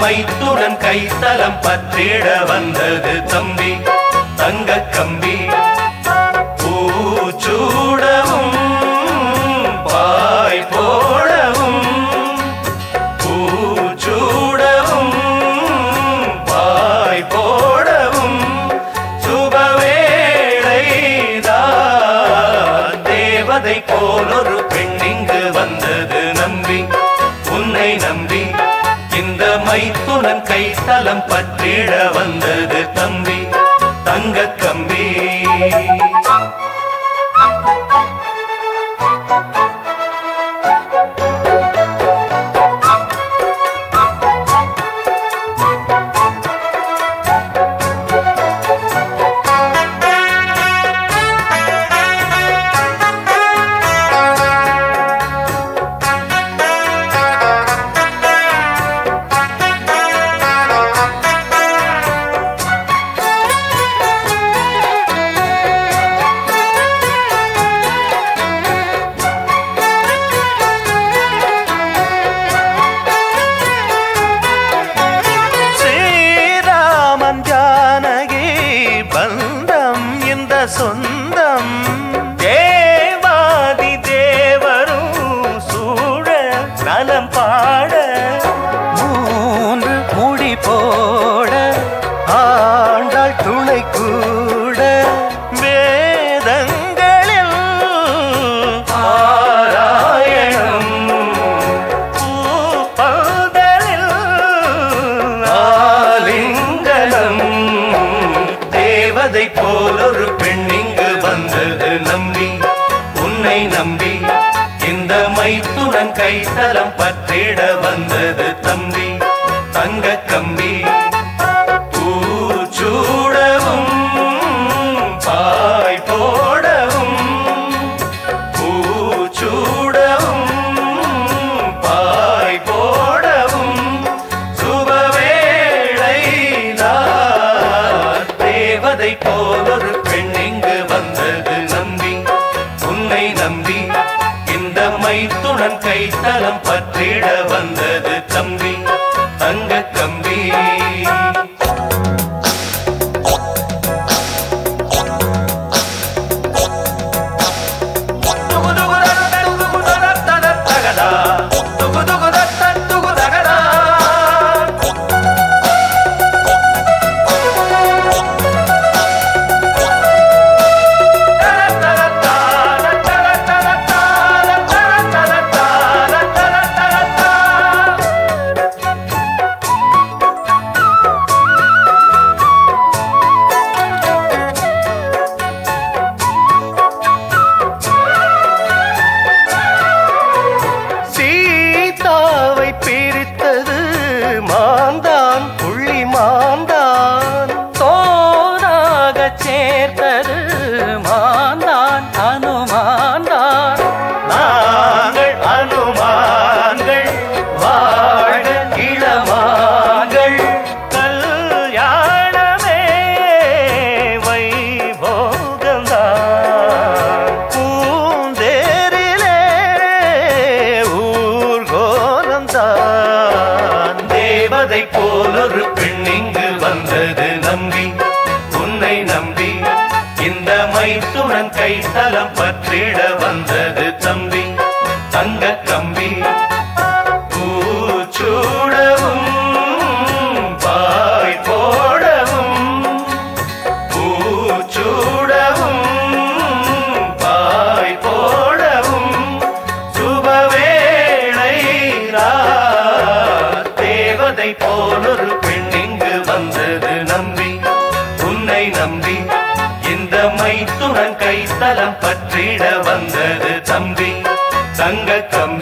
மைத்துடன் கைத்தலம் பற்றிட வந்தது தம்பி தங்க கம்பி பூச்சூடவும் பாய் போடவும் பூச்சூடவும் பாய் போடவும் சுபவேளைதான் தேவதை போலொரு பெண்ணிங்கு வந்தது நம்பி உன்னை நம்பி இந்த மைத்துனன் கைத்தலம் பற்றிட வந்தது தம்பி தங்க கம்பி ஸ்ரீராமன் ஜானகி பந்தம் இந்த சொந்தம் தேவாதி தேவரும் சூழ நலம் பாட மூன்று முடி போட ஆண்டாள் துணை கூட வேதங்களில் ஆராயணம் பூப்பந்தலில் ஆலிங்கனம் தேவதை போலொரு பெண்ணிங்கு வந்தது நம்பி உன்னை நம்பி இந்த மைத்துடன் கைத்தலம் பற்றிட வந்தது தம்பி தங்க கம்பி பூச்சூடவும் பாய் போடவும் பூச்சூடவும் பாய் போடவும் சுபவேளைதான் தேவதை போலொரு பெண்ணிங்கு வந்தது நம்பி உன்னை நம்பி இந்த மைத்துடன் கைத்தலம் பற்றிட வந்தது தம்பி தங்க கம்பி சீதாவை பிரித்தது மாந்தான் புள்ளி மாந்தான் தோனாக சேர்த்தது மாந்தான் அனுமான்தான் நாங்கள் அனுமான்கள் வாழ இளமாங்கள் கல்யாணமே வைபோகம்தான் பூந்தேரிலே ஊர்கோலம்தான் தேவதை போலொரு பெண்ணிங்கு வந்தது நம்பி உன்னை நம்பி இந்த மைத்துடன் கைத்தலம் பற்றிட வந்தது தம்பி தங்க கம்பி பூச்சூடவும் பாய் போடவும் பூச்சூடவும் பாய் போடவும் சுபவேளை தேவதை போலொரு பெண்ணிங்கு வந்தது நம்பி உன்னை நம்பி இந்த மைத்துடன் கைத்தலம் பற்றிட வந்தது தம்பி தங்க கம்பி